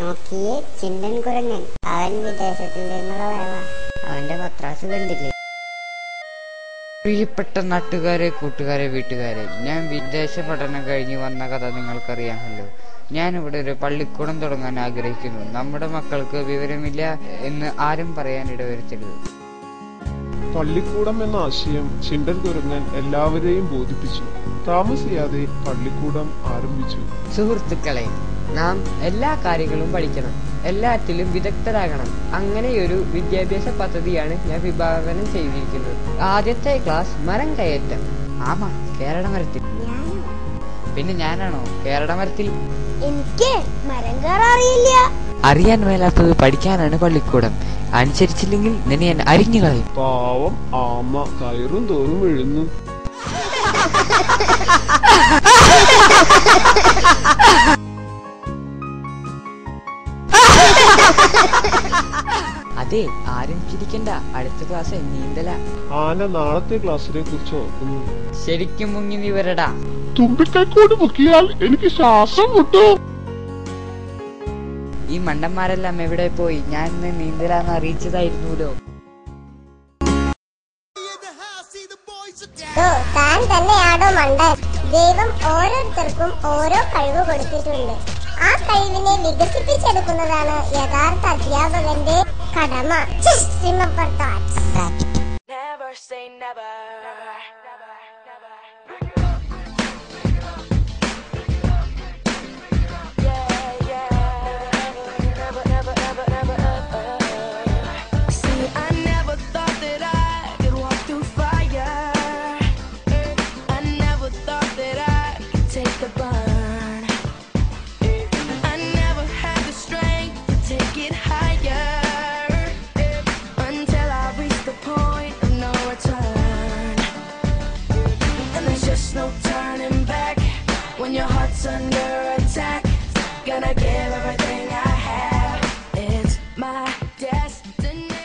നോക്കിയേ ചിന്തൻ കുരങ്ങൻ അവൻ വിദേശത്തിൽ നിന്നുള്ള വരവാ അവന്റെ പത്രാസ് കണ്ടില്ലേ പ്രിയപ്പെട്ട നാട്ടുകാരെ കൂട്ടുകാരെ വീട്ടുകാരെ ഞാൻ വിദേശ പഠനം കഴിഞ്ഞ് വന്ന കഥ നിങ്ങൾക്കറിയാമല്ലോ ഞാൻ ഇവിടെ ഒരു പള്ളിക്കൂടം തുടങ്ങാൻ ആഗ്രഹിക്കുന്നു നമ്മുടെ മക്കൾക്ക് വിവരമില്ല എന്ന് ആരും പറയാൻ ഇടവരുത്തരുത് പള്ളിക്കൂടം എന്ന ആശയം ചിണ്ടൻ കുരങ്ങൻ എല്ലാവരെയും ബോധിപ്പിച്ചു താമസിയാതെ പള്ളിക്കൂടം ആരംഭിച്ചു സുഹൃത്തുക്കളെ നാം എല്ലാ കാര്യങ്ങളും പഠിക്കണം എല്ലാറ്റിലും വിദഗ്ധരാകണം അങ്ങനെയൊരു വിദ്യാഭ്യാസ പദ്ധതിയാണ് ഞാൻ വിഭാവനം ചെയ്തിരിക്കുന്നത് ആദ്യത്തെ ക്ലാസ് മരം കയറ്റം ആമാ കേരള മരത്തിൽ പിന്നെ ഞാനാണോ കേരള മരത്തിൽ എനിക്ക് മരം കയറാൻ അറിയില്ല അറിയാൻ മേലാത്തത് പഠിക്കാനാണ് പള്ളിക്കൂടം അനുസരിച്ചില്ലെങ്കിൽ നിന്നെ ഞാൻ അരിഞ്ഞു കളയും പാവം ആമ കയറും തോറും എഴുന്നു അതെ ആരും ചിരിക്കണ്ട അടുത്ത ക്ലാസ് നീന്തല ആന നാളത്തെ ക്ലാസ്സിനെ കുറിച്ച് ഓർക്കുന്നു ശരിക്കും മുങ്ങി നീ വരടാ തുമ്പിക്കൈക്കൂടി മുക്കിയാൽ എനിക്ക് ശ്വാസം മുട്ടും ഈ മണ്ടന്മാരെല്ലാം എവിടെ പോയി ഞാൻ ഇന്ന് നീന്തലാന്ന് അറിയിച്ചതായിരുന്നല്ലോ ഓ, താൻ തന്നെയാണോ മണ്ടൻ ദൈവം ഓരോരുത്തർക്കും ഓരോ കഴിവ് കൊടുത്തിട്ടുണ്ട് ആ കഴിവിനെ വികസിപ്പിച്ചെടുക്കുന്നതാണ് യഥാർത്ഥ അധ്യാപകന്റെ കടമ Just remember that. Never say never. Yeah, yeah. Never, never, never, never, ever. See, I never thought that I could walk through fire. I never thought that I could take the burn. I never had the strength to take it higher until I reached the point of no return. And there's just no turning back when your heart's under attack. Gonna give everything I have. It's my destiny.